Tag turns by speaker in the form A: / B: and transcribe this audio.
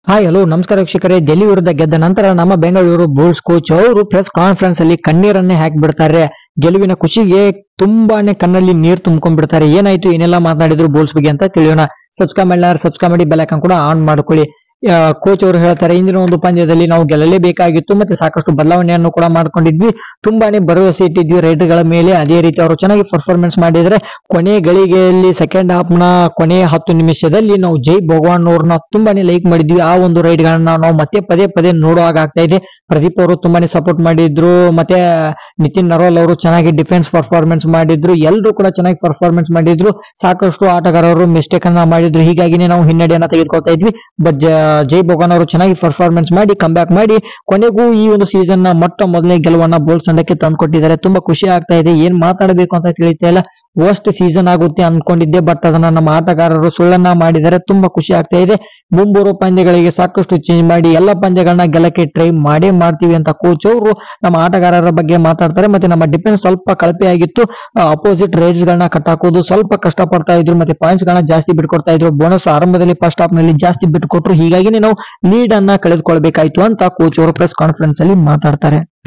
A: hi hello ನಮಸ್ಕಾರ ವೀಕ್ಷಕರೇ ಡೆಲ್ಲಿ ವಿರುದ್ಧ ಗೆದ್ದ ನಂತರ ನಮ್ಮ ಬೆಂಗಳೂರು ಬುಲ್ಸ್ ಕೋಚ್ ಅವರು ಪ್ರೆಸ್ ಕಾನ್ಫರೆನ್ಸ್ ಅಲ್ಲಿ ಕಣ್ಣೀರನ್ನೇ ಹಾಕಿ ಬಿಡ್ತಾರೆ ಗೆಲುವಿನ ಖುಷಿಗೆ ತುಂಬಾನೇ ಕಣ್ಣಲ್ಲಿ ನೀರು ತುಂಬ್ಕೊಂಡ್ಬಿಡ್ತಾರೆ ಏನಾಯ್ತು ಏನೆಲ್ಲ ಮಾತನಾಡಿದ್ರು ಬುಲ್ಸ್ ಬಗ್ಗೆ ಅಂತ ತಿಳಿಯೋಣ ಸಬ್ಸ್ಕ್ರೈಬ್ ಮಾಡಿಲ್ಲ ಸಬ್ಸ್ಕ್ರೈಬ್ ಮಾಡಿ ಬೆಲ್ ಐಕಾನ್ ಕೂಡ ಆನ್ ಮಾಡ್ಕೊಳ್ಳಿ ಕೋಚ್ ಅವರು ಹೇಳ್ತಾರೆ ಇಂದಿನ ಒಂದು ಪಂದ್ಯದಲ್ಲಿ ನಾವು ಗೆಲ್ಲಲೇಬೇಕಾಗಿತ್ತು ಮತ್ತೆ ಸಾಕಷ್ಟು ಬದಲಾವಣೆಯನ್ನು ಕೂಡ ಮಾಡ್ಕೊಂಡಿದ್ವಿ ತುಂಬಾನೇ ಭರವಸೆ ಇಟ್ಟಿದ್ವಿ ರೈಡರ್ಗಳ ಮೇಲೆ ಅದೇ ರೀತಿ ಅವರು ಚೆನ್ನಾಗಿ ಪರ್ಫಾರ್ಮೆನ್ಸ್ ಮಾಡಿದ್ರೆ ಕೊನೆ ಗಳಿಗೆಯಲ್ಲಿ ಸೆಕೆಂಡ್ ಹಾಫ್ ನ ಕೊನೆಯ ಹತ್ತು ನಿಮಿಷದಲ್ಲಿ ನಾವು ಜೈ ಭಗವಾನ್ ಅವ್ರನ್ನ ತುಂಬಾನೇ ಲೈಕ್ ಮಾಡಿದ್ವಿ ಆ ಒಂದು ರೈಡ್ ಗಳನ್ನ ನಾವು ಮತ್ತೆ ಪದೇ ಪದೇ ನೋಡುವಾಗ ಆಗ್ತಾ ಇದೆ ಪ್ರದೀಪ್ ಅವರು ತುಂಬಾನೇ ಸಪೋರ್ಟ್ ಮಾಡಿದ್ರು ಮತ್ತೆ ನಿತಿನ್ ನರೋಲ್ ಅವರು ಚೆನ್ನಾಗಿ ಡಿಫೆನ್ಸ್ ಪರ್ಫಾರ್ಮೆನ್ಸ್ ಮಾಡಿದ್ರು ಎಲ್ಲರೂ ಕೂಡ ಚೆನ್ನಾಗಿ ಪರ್ಫಾರ್ಮೆನ್ಸ್ ಮಾಡಿದ್ರು ಸಾಕಷ್ಟು ಆಟಗಾರರು ಮಿಸ್ಟೇಕ್ ಅನ್ನ ಮಾಡಿದ್ರು ಹೀಗಾಗಿನೇ ನಾವು ಹಿನ್ನಡೆಯನ್ನ ತೆಗೆದುಕೊಳ್ತಾ ಇದ್ವಿ ಬಟ್ ಜೈ ಭಗವಾನ್ ಅವರು ಚೆನ್ನಾಗಿ ಪರ್ಫಾರ್ಮೆನ್ಸ್ ಮಾಡಿ ಬ್ಯಾಕ್ ಮಾಡಿ ಕೊನೆಗೂ ಈ ಒಂದು ಸೀಸನ್ ನ ಮೊಟ್ಟ ಮೊದಲನೇ ಗೆಲುವನ್ನ ಬೋಲ್ಸ್ ತಂಡಕ್ಕೆ ತಂದ್ಕೊಟ್ಟಿದ್ದಾರೆ ತುಂಬಾ ಖುಷಿ ಆಗ್ತಾ ಇದೆ ಏನ್ ಮಾತಾಡಬೇಕು ಅಂತ ತಿಳಿತಾ ಇಲ್ಲ ವರ್ಸ್ಟ್ ಸೀಸನ್ ಆಗುತ್ತೆ ಅನ್ಕೊಂಡಿದ್ದೆ ಬಟ್ ಅದನ್ನ ನಮ್ಮ ಆಟಗಾರರು ಸುಳ್ಳನ್ನ ಮಾಡಿದರೆ ತುಂಬಾ ಖುಷಿ ಆಗ್ತಾ ಇದೆ ಮುಂಬರುವ ಪಂದ್ಯಗಳಿಗೆ ಸಾಕಷ್ಟು ಚೇಂಜ್ ಮಾಡಿ ಎಲ್ಲ ಪಂದ್ಯಗಳನ್ನ ಗೆಲ್ಲಕ್ಕೆ ಟ್ರೈ ಮಾಡೇ ಮಾಡ್ತೀವಿ ಅಂತ ಕೋಚ್ ಅವರು ನಮ್ಮ ಆಟಗಾರರ ಬಗ್ಗೆ ಮಾತಾಡ್ತಾರೆ ಮತ್ತೆ ನಮ್ಮ ಡಿಫೆನ್ಸ್ ಸ್ವಲ್ಪ ಕಳಪೆ ಆಗಿತ್ತು ಅಪೋಸಿಟ್ ರೈಡ್ಸ್ ಗಳನ್ನ ಕಟ್ಟಾಕೋದು ಸ್ವಲ್ಪ ಕಷ್ಟ ಪಡ್ತಾ ಇದ್ರು ಮತ್ತೆ ಪಾಯಿಂಟ್ಸ್ ಗಳನ್ನ ಜಾಸ್ತಿ ಬಿಟ್ಕೊಡ್ತಾ ಇದ್ರು ಬೋನಸ್ ಆರಂಭದಲ್ಲಿ ಫಸ್ಟ್ ಹಾಫ್ ನಲ್ಲಿ ಜಾಸ್ತಿ ಬಿಟ್ಕೊಟ್ರು ಹೀಗಾಗಿ ನಾವು ಲೀಡ್ ಅನ್ನ ಕಳೆದುಕೊಳ್ಬೇಕಾಯ್ತು ಅಂತ ಕೋಚ್ ಅವರು ಪ್ರೆಸ್ ಕಾನ್ಫರೆನ್ಸ್ ಅಲ್ಲಿ ಮಾತಾಡ್ತಾರೆ